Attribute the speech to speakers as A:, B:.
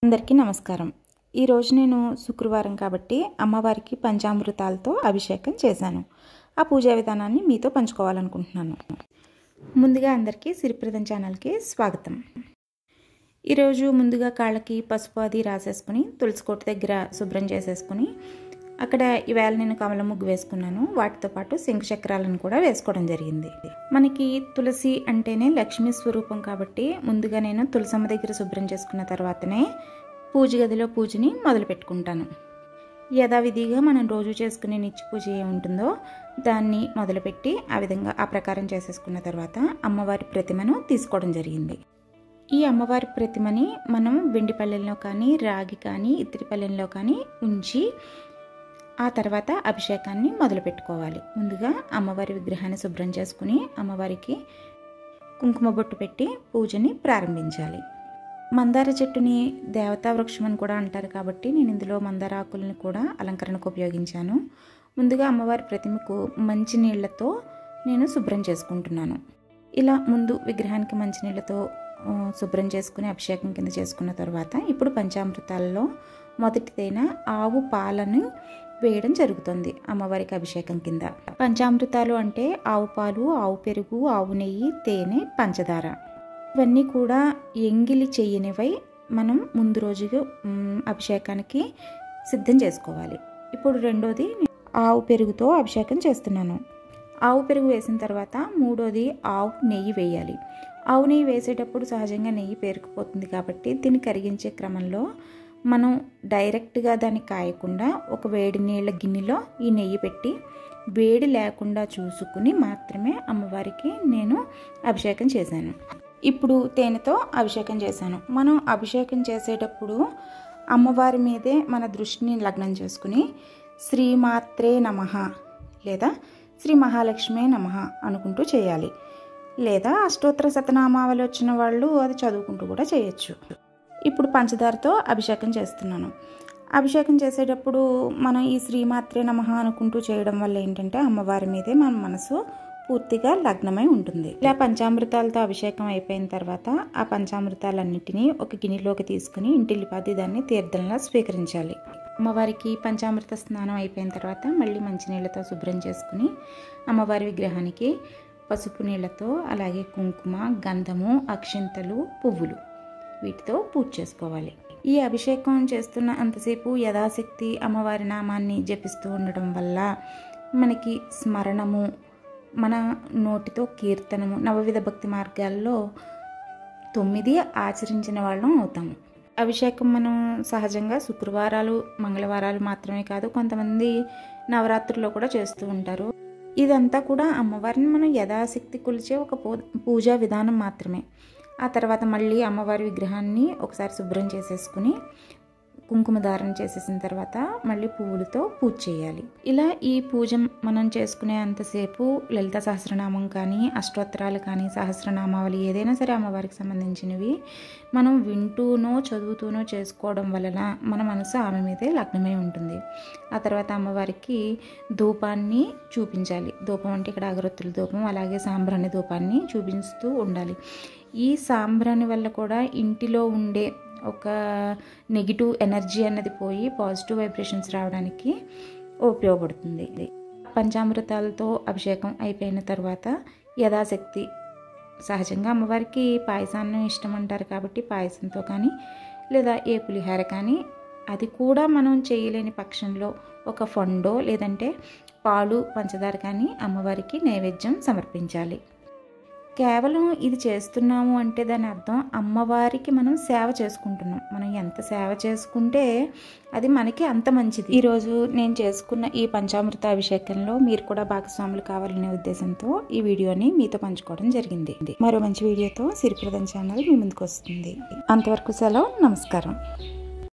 A: అందరికీ నమస్కారం ఈరోజు నేను శుక్రవారం కాబట్టి అమ్మవారికి పంచామృతాలతో అభిషేకం చేశాను ఆ పూజా విధానాన్ని మీతో పంచుకోవాలనుకుంటున్నాను ముందుగా అందరికీ సిరిప్రదం ఛానల్కి స్వాగతం ఈరోజు ముందుగా కాళ్ళకి పసుపు అది రాసేసుకుని తులసి కోట దగ్గర శుభ్రం చేసేసుకుని అక్కడ ఈవేళ నేను కమల ముగ్గు వేసుకున్నాను వాటితో పాటు శంకు చక్రాలను కూడా వేసుకోవడం జరిగింది మనకి తులసి అంటేనే లక్ష్మీ స్వరూపం కాబట్టి ముందుగా నేను తులసమ్మ దగ్గర శుభ్రం చేసుకున్న తర్వాతనే పూజ గదిలో పూజని మొదలు పెట్టుకుంటాను యథావిధిగా మనం రోజు చేసుకునే నిత్య పూజ ఏముంటుందో దాన్ని మొదలుపెట్టి ఆ విధంగా ఆ ప్రకారం చేసేసుకున్న తర్వాత అమ్మవారి ప్రతిమను తీసుకోవడం జరిగింది ఈ అమ్మవారి ప్రతిమని మనం వెండి పల్లెల్లో కానీ రాగి కానీ ఇత్తడి పల్లెల్లో కానీ ఉంచి ఆ తర్వాత అభిషేకాన్ని మొదలు పెట్టుకోవాలి ముందుగా అమ్మవారి విగ్రహాన్ని శుభ్రం చేసుకుని అమ్మవారికి కుంకుమ బొట్టు పెట్టి పూజని ప్రారంభించాలి మందార చెట్టుని దేవతా వృక్షం అని కూడా అంటారు కాబట్టి నేను ఇందులో మందార ఆకులను కూడా అలంకరణకు ఉపయోగించాను ముందుగా అమ్మవారి ప్రతిమకు మంచి నీళ్లతో నేను శుభ్రం చేసుకుంటున్నాను ఇలా ముందు విగ్రహానికి మంచినీళ్ళతో శుభ్రం చేసుకుని అభిషేకం కింద చేసుకున్న తర్వాత ఇప్పుడు పంచామృతాలలో మొదటిదైన ఆవు పాలను వేయడం జరుగుతుంది అమ్మవారికి అభిషేకం కింద పంచామృతాలు అంటే ఆవు పాలు ఆవు పెరుగు ఆవు నెయ్యి తేనె పంచదార ఇవన్నీ కూడా ఎంగిలి చెయ్యనివై మనం ముందు రోజు అభిషేకానికి సిద్ధం చేసుకోవాలి ఇప్పుడు రెండోది ఆవు పెరుగుతో అభిషేకం చేస్తున్నాను ఆవు పెరుగు వేసిన తర్వాత మూడోది ఆవు నెయ్యి వేయాలి ఆవు నెయ్యి వేసేటప్పుడు సహజంగా నెయ్యి పేరుకుపోతుంది కాబట్టి దీన్ని కరిగించే క్రమంలో మనం డైరెక్ట్గా దాన్ని కాయకుండా ఒక వేడి నీళ్ళ గిన్నెలో ఈ నెయ్యి పెట్టి వేడి లేకుండా చూసుకుని మాత్రమే అమ్మవారికి నేను అభిషేకం చేశాను ఇప్పుడు తేనెతో అభిషేకం చేశాను మనం అభిషేకం చేసేటప్పుడు అమ్మవారి మీదే మన దృష్టిని లగ్నం చేసుకుని శ్రీమాత్రే నమ లేదా శ్రీ మహాలక్ష్మే నమ అనుకుంటూ చేయాలి లేదా అష్టోత్తర శతనామావళి వచ్చిన వాళ్ళు అది చదువుకుంటూ కూడా చేయొచ్చు ఇప్పుడు పంచదారతో అభిషేకం చేస్తున్నాను అభిషేకం చేసేటప్పుడు మనం ఈ శ్రీమాత్రే నమ అనుకుంటూ చేయడం వల్ల ఏంటంటే అమ్మవారి మీదే మన మనసు పూర్తిగా లగ్నమై ఉంటుంది ఇలా పంచామృతాలతో అభిషేకం అయిపోయిన తర్వాత ఆ పంచామృతాలన్నిటినీ ఒక గిన్నెలోకి తీసుకుని ఇంటిల్లిపాది దాన్ని తీర్థంలా స్వీకరించాలి అమ్మవారికి పంచామృత స్నానం అయిపోయిన తర్వాత మళ్ళీ మంచినీళ్ళతో శుభ్రం చేసుకుని అమ్మవారి విగ్రహానికి పసుపు నీళ్ళతో అలాగే కుంకుమ గంధము అక్షింతలు పువ్వులు వీటితో పూజ చేసుకోవాలి ఈ అభిషేకం చేస్తున్న అంతసేపు యథాశక్తి అమ్మవారి నామాన్ని జపిస్తూ ఉండడం వల్ల మనకి స్మరణము మన నోటితో కీర్తనము నవవిధ భక్తి మార్గాల్లో తొమ్మిది ఆచరించిన వాళ్ళం అవుతాము అభిషేకం మనం సహజంగా శుక్రవారాలు మంగళవారాలు మాత్రమే కాదు కొంతమంది నవరాత్రుల్లో కూడా చేస్తూ ఉంటారు ఇదంతా కూడా అమ్మవారిని మనం యథాశక్తి కొలిచే ఒక పూజా విధానం మాత్రమే ఆ తర్వాత మళ్ళీ అమ్మవారి విగ్రహాన్ని ఒకసారి శుభ్రం చేసేసుకుని కుంకుమ ధారణ చేసేసిన తర్వాత మళ్ళీ పువ్వులతో పూజ చేయాలి ఇలా ఈ పూజ మనం చేసుకునే అంతసేపు లలిత సహస్రనామం కానీ అష్టోత్తరాలు కానీ సహస్రనామావళి ఏదైనా సరే అమ్మవారికి సంబంధించినవి మనం వింటూనో చదువుతూనో చేసుకోవడం వలన మన మనసు ఆమె మీదే లగ్నమై ఉంటుంది ఆ తర్వాత అమ్మవారికి ధూపాన్ని చూపించాలి ధూపం అంటే ఇక్కడ అగరొత్తుల ధూపం అలాగే సాంబ్రాణి ధూపాన్ని చూపిస్తూ ఉండాలి ఈ సాంబ్రాణి వల్ల కూడా ఇంటిలో ఉండే ఒక నెగిటివ్ ఎనర్జీ అన్నది పోయి పాజిటివ్ వైబ్రేషన్స్ రావడానికి ఉపయోగపడుతుంది పంచామృతాలతో అభిషేకం అయిపోయిన తర్వాత యథాశక్తి సహజంగా అమ్మవారికి పాయసాన్ని ఇష్టం అంటారు కాబట్టి పాయసంతో కానీ లేదా ఏ పులిహార కానీ అది కూడా మనం చేయలేని పక్షంలో ఒక ఫండో లేదంటే పాలు పంచదార కానీ అమ్మవారికి నైవేద్యం సమర్పించాలి కేవలం ఇది చేస్తున్నాము అంటే దాని అర్థం అమ్మవారికి మనం సేవ చేసుకుంటున్నాం మనం ఎంత సేవ చేసుకుంటే అది మనకి అంత మంచిది ఈరోజు నేను చేసుకున్న ఈ పంచామృత అభిషేకంలో మీరు కూడా భాగస్వాములు కావాలనే ఉద్దేశంతో ఈ వీడియోని మీతో పంచుకోవడం జరిగింది మరో మంచి వీడియోతో సిరిప్రదం ఛానల్ మీ ముందుకు వస్తుంది అంతవరకు సెలవు నమస్కారం